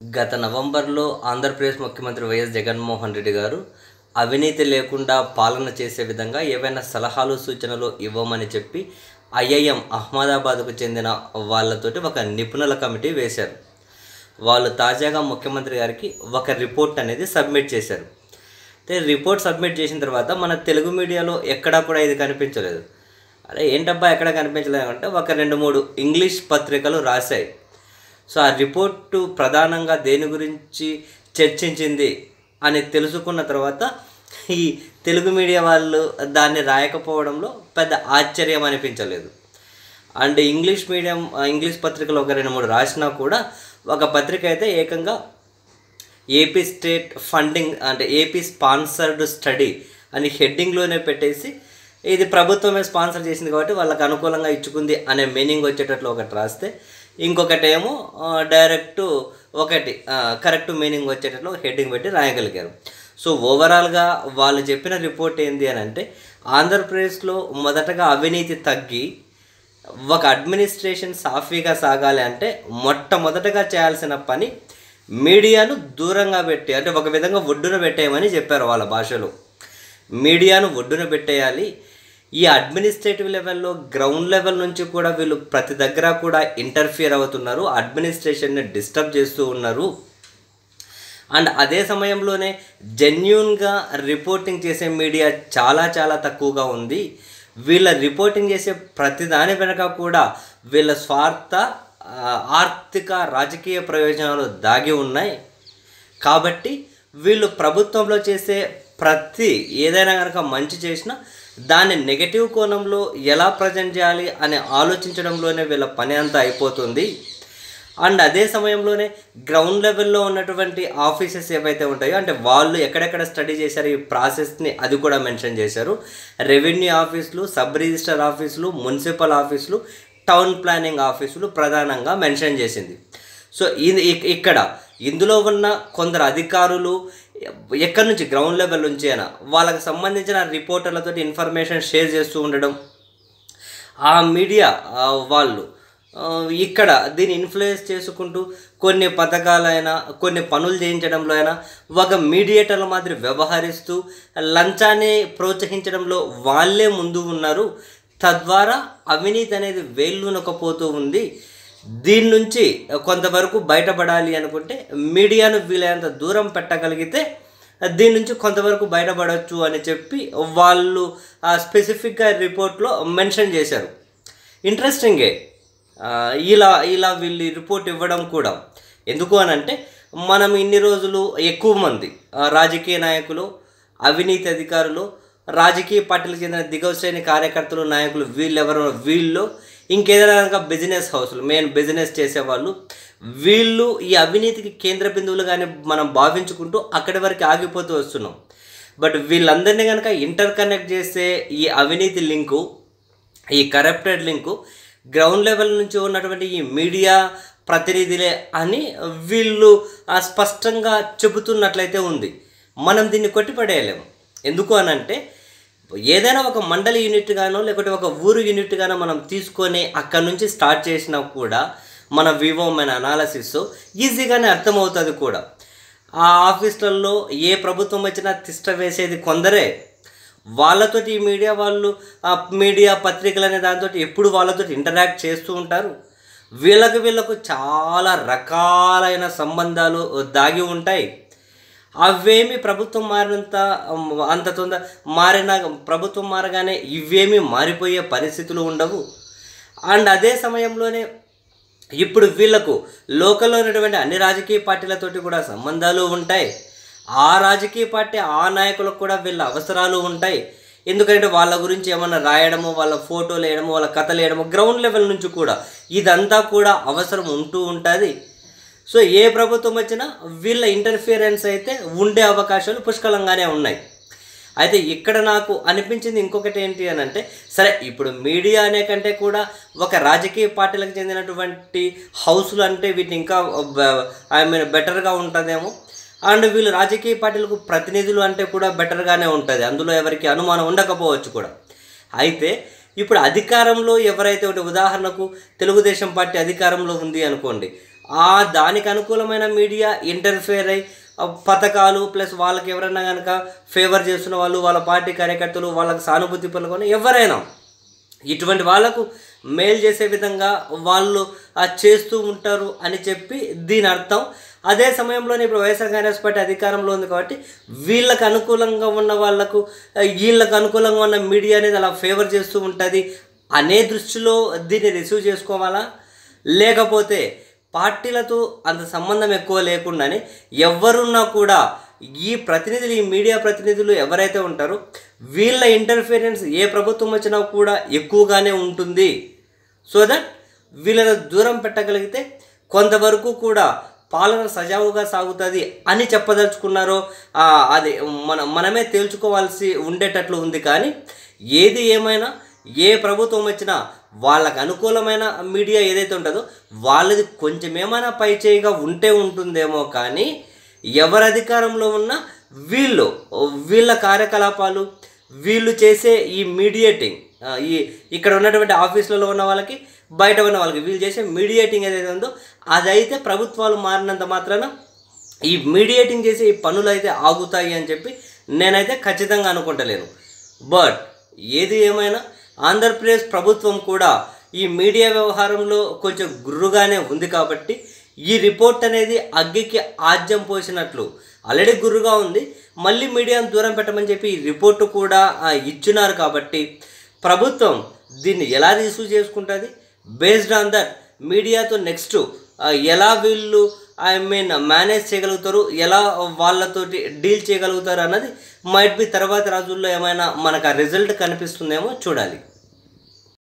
గత నవంబర్లో ఆంధ్రప్రదేశ్ ముఖ్యమంత్రి వైఎస్ జగన్మోహన్ రెడ్డి గారు అవినీతి లేకుండా పాలన చేసే విధంగా ఏవైనా సలహాలు సూచనలు ఇవ్వమని చెప్పి ఐఐఎం అహ్మదాబాద్కు చెందిన వాళ్ళతోటి ఒక నిపుణుల కమిటీ వేశారు వాళ్ళు తాజాగా ముఖ్యమంత్రి గారికి ఒక రిపోర్ట్ అనేది సబ్మిట్ చేశారు అయితే రిపోర్ట్ సబ్మిట్ చేసిన తర్వాత మన తెలుగు మీడియాలో ఎక్కడా కూడా ఇది కనిపించలేదు అరే ఏంటబ్బా ఎక్కడ కనిపించలేదు అంటే ఒక రెండు మూడు ఇంగ్లీష్ పత్రికలు రాశాయి సో ఆ రిపోర్టు ప్రధానంగా దేని గురించి చర్చించింది అని తెలుసుకున్న తర్వాత ఈ తెలుగు మీడియా వాళ్ళు దాన్ని రాయకపోవడంలో పెద్ద ఆశ్చర్యం అనిపించలేదు అండ్ ఇంగ్లీష్ మీడియం ఇంగ్లీష్ పత్రికలు ఒక రెండు మూడు రాసినా కూడా ఒక పత్రిక అయితే ఏకంగా ఏపీ స్టేట్ ఫండింగ్ అంటే ఏపీ స్పాన్సర్డ్ స్టడీ అని హెడ్డింగ్లోనే పెట్టేసి ఇది ప్రభుత్వమే స్పాన్సర్ చేసింది కాబట్టి వాళ్ళకి అనుకూలంగా ఇచ్చుకుంది అనే మీనింగ్ వచ్చేటట్లు ఒకటి రాస్తే ఇంకొకటి ఏమో డైరెక్ట్ ఒకటి కరెక్ట్ మీనింగ్ వచ్చేటట్లు హెడ్డింగ్ పెట్టి రాయగలిగారు సో ఓవరాల్గా వాళ్ళు చెప్పిన రిపోర్ట్ ఏంది అని అంటే ఆంధ్రప్రదేశ్లో మొదటగా అవినీతి తగ్గి ఒక అడ్మినిస్ట్రేషన్ సాఫీగా సాగాలి అంటే మొట్టమొదటగా చేయాల్సిన పని మీడియాను దూరంగా పెట్టి అంటే ఒక విధంగా ఒడ్డున పెట్టేయమని చెప్పారు వాళ్ళ భాషలో మీడియాను ఒడ్డున పెట్టేయాలి ఈ అడ్మినిస్ట్రేటివ్ లెవెల్లో గ్రౌండ్ లెవెల్ నుంచి కూడా వీళ్ళు ప్రతి దగ్గర కూడా ఇంటర్ఫియర్ అవుతున్నారు అడ్మినిస్ట్రేషన్ని డిస్టర్బ్ చేస్తూ ఉన్నారు అండ్ అదే సమయంలోనే జెన్యున్గా రిపోర్టింగ్ చేసే మీడియా చాలా చాలా తక్కువగా ఉంది వీళ్ళ రిపోర్టింగ్ చేసే ప్రతి దాని వెనక కూడా వీళ్ళ స్వార్థ ఆర్థిక రాజకీయ ప్రయోజనాలు దాగి ఉన్నాయి కాబట్టి వీళ్ళు ప్రభుత్వంలో చేసే ప్రతి ఏదైనా కనుక మంచి చేసినా దాన్ని నెగటివ్ కోణంలో ఎలా ప్రజెంట్ చేయాలి అని ఆలోచించడంలోనే వీళ్ళ పని అంతా అయిపోతుంది అండ్ అదే సమయంలోనే గ్రౌండ్ లెవెల్లో ఉన్నటువంటి ఆఫీసెస్ ఏవైతే ఉంటాయో అంటే వాళ్ళు ఎక్కడెక్కడ స్టడీ చేశారు ఈ ప్రాసెస్ని అది కూడా మెన్షన్ చేశారు రెవెన్యూ ఆఫీసులు సబ్ రిజిస్టర్ ఆఫీసులు మున్సిపల్ ఆఫీసులు టౌన్ ప్లానింగ్ ఆఫీసులు ప్రధానంగా మెన్షన్ చేసింది సో ఇది ఇక్కడ ఇందులో ఉన్న కొందరు అధికారులు ఎక్కడి నుంచి గ్రౌండ్ లెవెల్ నుంచి అయినా వాళ్ళకి సంబంధించిన రిపోర్టర్లతో ఇన్ఫర్మేషన్ షేర్ చేస్తూ ఉండడం ఆ మీడియా వాళ్ళు ఇక్కడ దీన్ని ఇన్ఫ్లుయెన్స్ చేసుకుంటూ కొన్ని పథకాలైనా కొన్ని పనులు చేయించడంలో అయినా ఒక మీడియేటర్ల మాదిరి వ్యవహరిస్తూ లంచాన్ని ప్రోత్సహించడంలో వాళ్ళే ముందు ఉన్నారు తద్వారా అవినీతి అనేది వేళ్ళునకపోతూ ఉంది దీని నుంచి కొంతవరకు బయటపడాలి అనుకుంటే మీడియాను వీలైనంత దూరం పెట్టగలిగితే దీని నుంచి కొంతవరకు బయటపడవచ్చు అని చెప్పి వాళ్ళు ఆ స్పెసిఫిక్గా రిపోర్ట్లో మెన్షన్ చేశారు ఇంట్రెస్టింగే ఇలా ఇలా వీళ్ళు రిపోర్ట్ ఇవ్వడం కూడా ఎందుకు అని అంటే మనం ఇన్ని రోజులు ఎక్కువ మంది రాజకీయ నాయకులు అవినీతి అధికారులు రాజకీయ పార్టీలకు చెందిన దిగువ శ్రేణి కార్యకర్తలు నాయకులు వీళ్ళెవరో వీళ్ళు ఇంకేదైనా కనుక బిజినెస్ హౌస్లు మెయిన్ బిజినెస్ చేసేవాళ్ళు వీళ్ళు ఈ అవినీతికి కేంద్ర బిందువులుగానే మనం భావించుకుంటూ అక్కడి వరకు ఆగిపోతూ వస్తున్నాం బట్ వీళ్ళందరినీ కనుక ఇంటర్ కనెక్ట్ చేసే ఈ అవినీతి లింకు ఈ కరప్టెడ్ లింకు గ్రౌండ్ లెవెల్ నుంచి ఉన్నటువంటి ఈ మీడియా ప్రతినిధులే అని వీళ్ళు స్పష్టంగా చెబుతున్నట్లయితే ఉంది మనం దీన్ని కొట్టిపడేయలేము ఎందుకు అని అంటే ఏదైనా ఒక మండలి యూనిట్ గానో లేకపోతే ఒక ఊరు యూనిట్ గానో మనం తీసుకొని అక్కడి నుంచి స్టార్ట్ చేసినా కూడా మన వివో మన అనాలసిస్ ఈజీగానే అర్థమవుతుంది కూడా ఆ ఆఫీసులలో ఏ ప్రభుత్వం వచ్చినా తిష్ట వేసేది కొందరే వాళ్ళతోటి ఈ మీడియా వాళ్ళు ఆ మీడియా పత్రికలు అనే దాంతో ఎప్పుడు వాళ్ళతో ఇంటరాక్ట్ చేస్తూ ఉంటారు వీళ్ళకు వీళ్ళకు చాలా రకాలైన సంబంధాలు దాగి ఉంటాయి అవేమి ప్రభుత్వం మారినంత అంత తొందర మారిన ప్రభుత్వం మారగానే ఇవేమీ మారిపోయే పరిస్థితులు ఉండవు అండ్ అదే సమయంలోనే ఇప్పుడు వీళ్ళకు లోకల్లో ఉన్నటువంటి అన్ని రాజకీయ పార్టీలతోటి కూడా సంబంధాలు ఉంటాయి ఆ రాజకీయ పార్టీ ఆ నాయకులకు కూడా వీళ్ళ అవసరాలు ఉంటాయి ఎందుకంటే వాళ్ళ గురించి ఏమన్నా రాయడము వాళ్ళ ఫోటోలు వేయడము వాళ్ళ కథలు వేయడము గ్రౌండ్ లెవెల్ నుంచి కూడా ఇదంతా కూడా అవసరం ఉంటూ ఉంటుంది సో ఏ ప్రభుత్వం వచ్చినా వీళ్ళ ఇంటర్ఫియరెన్స్ అయితే ఉండే అవకాశాలు పుష్కలంగానే ఉన్నాయి అయితే ఇక్కడ నాకు అనిపించింది ఇంకొకటి ఏంటి అని అంటే సరే ఇప్పుడు మీడియా అనే కంటే కూడా ఒక రాజకీయ పార్టీలకు చెందినటువంటి హౌస్లు అంటే వీటిని ఇంకా ఐ మీన్ బెటర్గా ఉంటుందేమో అండ్ వీళ్ళు రాజకీయ పార్టీలకు ప్రతినిధులు అంటే కూడా బెటర్గానే ఉంటుంది అందులో ఎవరికి అనుమానం ఉండకపోవచ్చు కూడా అయితే ఇప్పుడు అధికారంలో ఎవరైతే ఒకటి ఉదాహరణకు తెలుగుదేశం పార్టీ అధికారంలో ఉంది అనుకోండి ఆ దానికి అనుకూలమైన మీడియా ఇంటర్ఫేర్ అయ్యి ఆ పథకాలు ప్లస్ వాళ్ళకి ఎవరైనా కనుక ఫేవర్ చేస్తున్న వాళ్ళు వాళ్ళ పార్టీ కార్యకర్తలు వాళ్ళకి సానుభూతి పలుకొని ఎవరైనా ఇటువంటి వాళ్ళకు మేలు చేసే విధంగా వాళ్ళు ఆ చేస్తూ ఉంటారు అని చెప్పి దీని అర్థం అదే సమయంలోనే ఇప్పుడు వైఎస్ఆర్ కాంగ్రెస్ పార్టీ అధికారంలో ఉంది కాబట్టి వీళ్ళకు అనుకూలంగా ఉన్న వాళ్ళకు ఆ, వీళ్ళకు అనుకూలంగా ఉన్న మీడియా అనేది అలా ఫేవర్ చేస్తూ ఉంటుంది అనే దృష్టిలో దీన్ని రిసీవ్ చేసుకోవాలా లేకపోతే పార్టీలతో అంత సంబంధం ఎక్కువ లేకుండానే ఎవరున్నా కూడా ఈ ప్రతినిధులు ఈ మీడియా ప్రతినిధులు ఎవరైతే ఉంటారో వీళ్ళ ఇంటర్ఫీరెన్స్ ఏ ప్రభుత్వం వచ్చినా కూడా ఎక్కువగానే ఉంటుంది సో దట్ వీళ్ళని దూరం పెట్టగలిగితే కొంతవరకు కూడా పాలన సజావుగా సాగుతుంది అని చెప్పదలుచుకున్నారో ఆ, అది మన మనమే తేల్చుకోవాల్సి ఉండేటట్లు ఉంది కానీ ఏది ఏమైనా ఏ ప్రభుత్వం వచ్చినా వాళ్ళకు అనుకూలమైన మీడియా ఏదైతే ఉంటుందో వాళ్ళది కొంచెం ఏమైనా పై చేయిగా ఉంటే ఉంటుందేమో కానీ ఎవరు అధికారంలో ఉన్నా వీళ్ళు వీళ్ళ కార్యకలాపాలు వీళ్ళు చేసే ఈ మీడియేటింగ్ ఆ, ఈ ఇక్కడ ఉన్నటువంటి ఆఫీసులలో ఉన్న వాళ్ళకి బయట ఉన్న వాళ్ళకి వీళ్ళు చేసే మీడియేటింగ్ ఏదైతే ఉందో అదైతే ప్రభుత్వాలు మారినంత మాత్రాన ఈ మీడియేటింగ్ చేసే ఈ పనులు అయితే ఆగుతాయి అని చెప్పి నేనైతే ఖచ్చితంగా అనుకుంటలేను బట్ ఏది ఏమైనా ఆంధ్రప్రదేశ్ ప్రభుత్వం కూడా ఈ మీడియా వ్యవహారంలో కొంచెం గుర్రుగానే ఉంది కాబట్టి ఈ రిపోర్ట్ అనేది అగ్గికి ఆజ్యం పోసినట్లు ఆల్రెడీ గుర్రుగా ఉంది మళ్ళీ మీడియాను దూరం పెట్టమని చెప్పి ఈ రిపోర్టు కూడా ఆ, ఇచ్చినారు కాబట్టి ప్రభుత్వం దీన్ని ఎలా రిసీవ్ చేసుకుంటుంది బేస్డ్ ఆన్ దట్ మీడియాతో నెక్స్ట్ ఎలా వీళ్ళు ఐ మీన్ మేనేజ్ చేయగలుగుతారు ఎలా వాళ్ళతోటి డీల్ చేయగలుగుతారు అన్నది మైట్ బి తర్వాత రోజుల్లో ఏమైనా మనకు ఆ రిజల్ట్ కనిపిస్తుందేమో చూడాలి